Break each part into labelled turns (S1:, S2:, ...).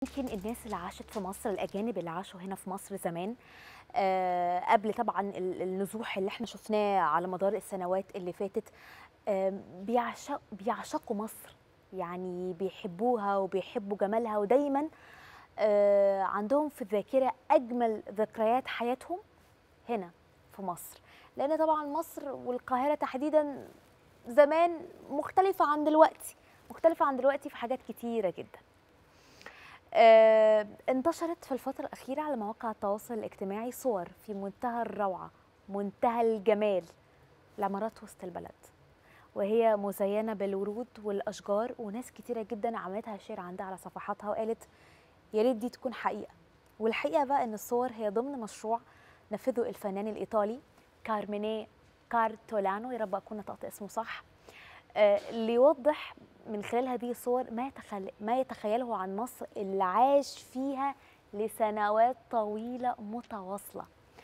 S1: يمكن الناس اللي عاشت في مصر الأجانب اللي عاشوا هنا في مصر زمان آه، قبل طبعا ال- النزوح اللي احنا شفناه على مدار السنوات اللي فاتت آم، بيعشق بيعشقوا مصر يعني بيحبوها وبيحبوا جمالها ودايما آه، عندهم في الذاكرة أجمل ذكريات حياتهم هنا في مصر لأن طبعا مصر والقاهرة تحديدا زمان مختلفة عن دلوقتي مختلفة عن دلوقتي في حاجات كتيرة جدا آه، انتشرت في الفترة الأخيرة على مواقع التواصل الاجتماعي صور في منتهى الروعة منتهى الجمال لعمارات وسط البلد وهي مزينة بالورود والأشجار وناس كتيرة جدا عملتها شير عندها على صفحاتها وقالت يا ريت دي تكون حقيقة والحقيقة بقى إن الصور هي ضمن مشروع نفذه الفنان الإيطالي كارميني كارتولانو يا رب أكون نطقت اسمه صح آه، ليوضح من خلال هذه الصور ما يتخل... ما يتخيله عن مصر اللي عاش فيها لسنوات طويلة متواصلة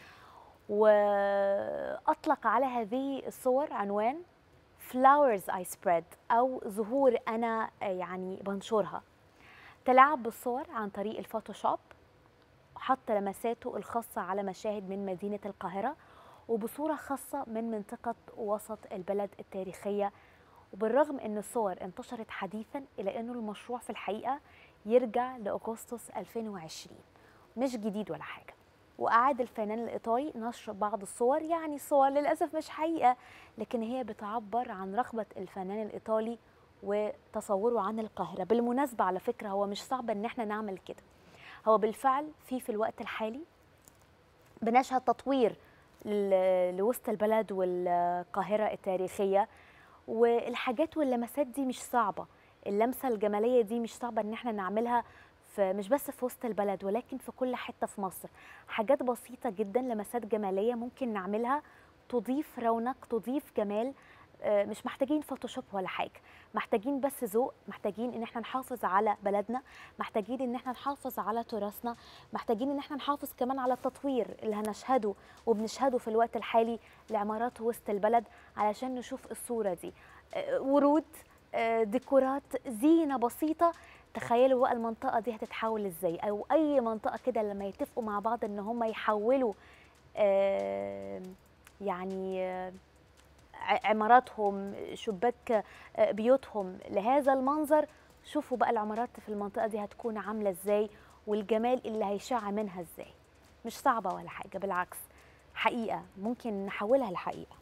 S1: وأطلق على هذه الصور عنوان flowers I spread أو زهور أنا آه، يعني بنشرها تلاعب بالصور عن طريق الفوتوشوب حط لمساته الخاصة على مشاهد من مدينة القاهرة وبصورة خاصة من منطقة وسط البلد التاريخية وبالرغم ان الصور انتشرت حديثا الا انه المشروع في الحقيقه يرجع لاغسطس 2020 مش جديد ولا حاجه واعاد الفنان الايطالي نشر بعض الصور يعني صور للاسف مش حقيقه لكن هي بتعبر عن رغبه الفنان الايطالي وتصوره عن القاهره بالمناسبه على فكره هو مش صعب ان احنا نعمل كده هو بالفعل في في الوقت الحالي بنشهد تطوير ل- لوسط البلد والقاهره التاريخيه والحاجات واللمسات دي مش صعبة اللمسة الجمالية دي مش صعبة ان احنا نعملها في مش بس في وسط البلد ولكن في كل حتة في مصر حاجات بسيطة جدا لمسات جمالية ممكن نعملها تضيف رونق تضيف جمال آه، مش محتاجين فوتوشوب ولا حاجة محتاجين بس ذوق محتاجين ان احنا نحافظ على بلدنا محتاجين ان احنا نحافظ على تراثنا محتاجين ان احنا نحافظ كمان على التطوير اللي هنشهده وبنشهده في الوقت الحالي لعمارات وسط البلد علشان نشوف الصورة دي آه، ورود آه، ديكورات زينة بسيطة تخيلوا بقى المنطقة دي هتتحول ازاي او اي منطقة كده لما يتفقوا مع بعض ان هم يحولوا آه، يعني آه، ع- عماراتهم شباك آه، بيوتهم لهذا المنظر شوفوا بقى العمارات في المنطقة دي هتكون عاملة ازاي والجمال اللي هيشع منها ازاي مش صعبة ولا حاجة بالعكس حقيقة ممكن نحولها لحقيقة